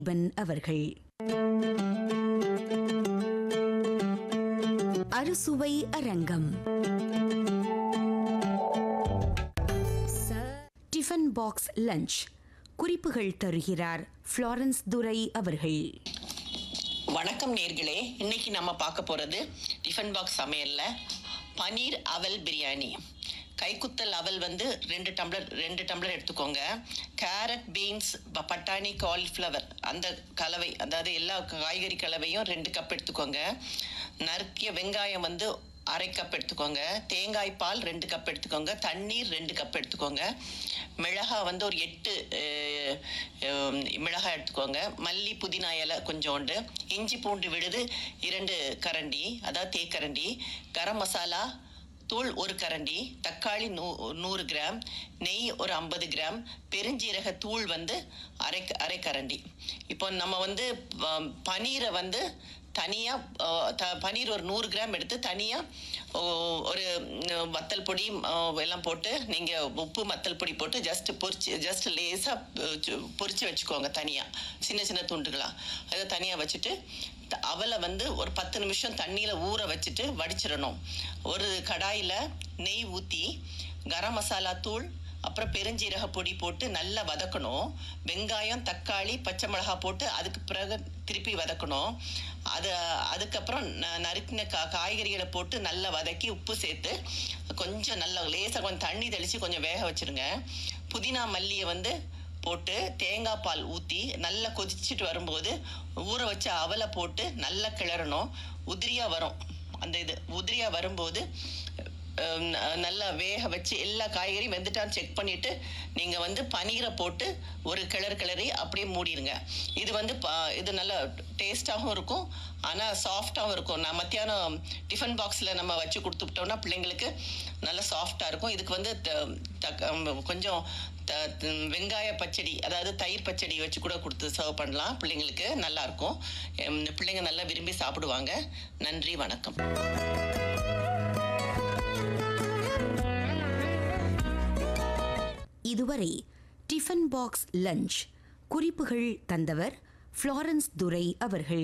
பன் அவர்கள் அறுசுவை அரங்கம் டிஃபன் பாக்ஸ் லஞ்ச் குறிப்புகள் தருகிறார் ஃப்ளாரன்ஸ் துரை அவர்கள் வணக்கம் நேர்களே இன்னைக்கு நம்ம பார்க்க போகிறது டிஃபன் பாக்ஸ் சமையல்ல பனீர் அவல் பிரியாணி கைக்குத்தல் அவல் வந்து ரெண்டு டம்ளர் ரெண்டு டம்ளர் எடுத்துக்கோங்க கேரட் பீன்ஸ் பட்டாணி காலிஃப்ளவர் அந்த கலவை அதாவது எல்லா காய்கறி கலவையும் ரெண்டு கப் எடுத்துக்கோங்க நறுக்கிய வெங்காயம் வந்து அரை கப் எடுத்துக்கோங்க தேங்காய் பால் ரெண்டு கப் எடுத்துக்கோங்க தண்ணீர் ரெண்டு கப் எடுத்துக்கோங்க மிளகாய் வந்து ஒரு எட்டு அஹ், அஹ், மிளகாய் எடுத்துக்கோங்க மல்லி புதினா இலை கொஞ்சோண்டு இஞ்சி பூண்டு விழுது இரண்டு கரண்டி அதாவது தேக்கரண்டி கரம் மசாலா தூள் ஒரு கரண்டி தக்காளி நூ நூறு கிராம் நெய் ஒரு ஐம்பது கிராம் பெருஞ்சீரக தூள் வந்து அரை அரை கரண்டி இப்போ நம்ம வந்து ப- பனீரை வந்து தனியாக த பனீர் ஒரு நூறு கிராம் எடுத்து தனியாக ஒரு ம், வத்தல் பொடி ஆ, எல்லாம் போட்டு நீங்கள் உப்பு மத்தல் பொடி போட்டு ஜஸ்ட் பொரிச்சு ஜஸ்ட் லேசாக பொரிச்சு வச்சுக்கோங்க தனியாக சின்ன சின்ன துண்டுகளாக அதை தனியாக வச்சுட்டு த- அவலை வந்து ஒரு பத்து நிமிஷம் தண்ணியில் ஊற வச்சுட்டு வடிச்சிடணும் ஒரு கடாயில் நெய் ஊற்றி கரம் மசாலா தூள் அப்புறம் பெருஞ்சீரக பொடி போட்டு நல்லா வதக்கணும் வெங்காயம் தக்காளி பச்சை மிளகாய் போட்டு அதுக்கு பிறகு திருப்பி வதக்கணும் அது அதுக்கப்புறம் ந- நறுக்கின கா காய்கறிகளை போட்டு நல்லா வதக்கி உப்பு சேர்த்து கொஞ்சம் நல்லா லேசாக கொஞ்சம் தண்ணி தெளித்து கொஞ்சம் வேக வச்சிருங்க புதினா மல்லியை வந்து போட்டு தேங்காய் பால் ஊற்றி நல்லா கொதிச்சுட்டு வரும்போது ஊற வச்ச அவலை போட்டு நல்லா கிளறணும் உதிரியாக வரும் அந்த இது உதிரியாக வரும்போது அஹ், ந- நல்லா வேக வச்சு எல்லா காய்கறியும் வெந்துட்டான்னு செக் பண்ணிட்டு நீங்க வந்து பனீரை போட்டு ஒரு கிளறு கிளறி அப்படியே மூடிடுங்க இது வந்து ப- இது நல்ல டேஸ்டாகவும் இருக்கும் ஆனால் சாஃப்டாகவும் இருக்கும் நான் மத்தியானம் டிஃபன் பாக்ஸில் நம்ம வச்சு கொடுத்துட்டோம்னா பிள்ளைங்களுக்கு நல்லா சாஃப்டாக இருக்கும் இதுக்கு வந்து த- தக்க- ம், கொஞ்சம் த- த- வெங்காய பச்சடி அதாவது தயிர் பச்சடி வச்சு கூட கொடுத்து சர்வ் பண்ணலாம் பிள்ளைங்களுக்கு நல்லா இருக்கும் எம், பிள்ளைங்க நல்லா விரும்பி சாப்பிடுவாங்க நன்றி வணக்கம் இதுவரை டிஃபன் பாக்ஸ் லஞ்ச் குறிப்புகள் தந்தவர் ஃப்ளாரன்ஸ் துரை அவர்கள்